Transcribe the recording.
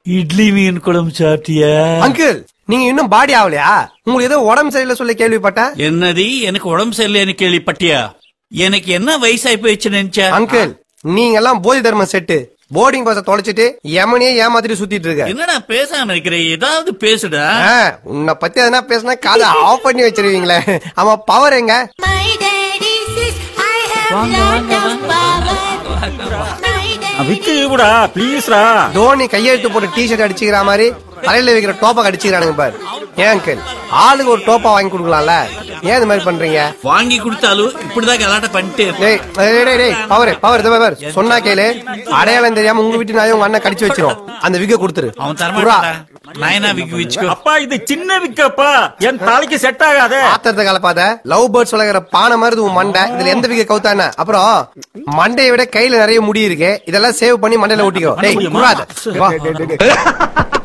இட்லி மீன் குழம்பு சாப்பிட்டியா அங்கிள் நீங்க இன்னும் பாடி ஆகலையா உங்களுக்கு ஏதோ உடம்பு சரியில்லை சொல்லி கேள்விப்பட்டேன் என்னது எனக்கு உடம்பு சரியில்லைன்னு கேள்விப்பட்டியா எனக்கு என்ன வயசாகி போயிடுச்சு நினைச்சா அங்கிள் நீங்க எல்லாம் போதி தர்ம செட்டு போர்டிங் பாஸ தொலைச்சிட்டு எமனே ஏமாத்திட்டு சுத்திட்டு இருக்க என்னடா பேசாம இருக்கிற ஏதாவது பேசுடா ஆ, உன்னை பத்தி எதனா பேசினா காதை ஆஃப் பண்ணி வச்சிருவீங்களே ஆமா பவர் எங்க My daddy says I have lot of power. My daddy விக்கு கூடா ப்ளீஸ்ரா தோனி கையெழுத்து போட்டு டி ஷர்ட் அடிச்சுக்கிற மாதிரி தலையில வைக்கிற டோப்பா அடிச்சுக்கிறானுங்க பாரு ஏன் அங்கிள் ஆளுக்கு ஒரு டோப்பா வாங்கி கொடுக்கலாம்ல ஏன் இந்த மாதிரி பண்றீங்க வாங்கி கொடுத்தாலும் இப்படிதான் கலாட்டம் பண்ணிட்டு இரு. டேய் டேய், டேய் டேய் பவர் பவர் இது பவர் சொன்னா கேளு அடையாளம் தெரியாம உங்க வீட்டு நாயை உங்க அண்ணன் கடிச்சு வச்சிரும் அந்த விக்க கொடுத்துரு அவன் புறா. தரமாட்டான் நயனா விக்கு வச்சுக்கோ அப்பா இது சின்ன விக்கப்பா என் தலைக்கு செட் ஆகாதே ஆத்திரத்தை கலப்பாத லவ் பேர்ட்ஸ் வளர்க்குற பானை மாதிரி இது உன் மண்டை இதுல எந்த விக்க கவுத்தான அப்புறம் மண்டையை விட கையில நிறைய முடி இருக்கு இதெல்லாம் சேவ் பண்ணி மண்டையில ஒட்டிக்கோ டேய் குறாத வா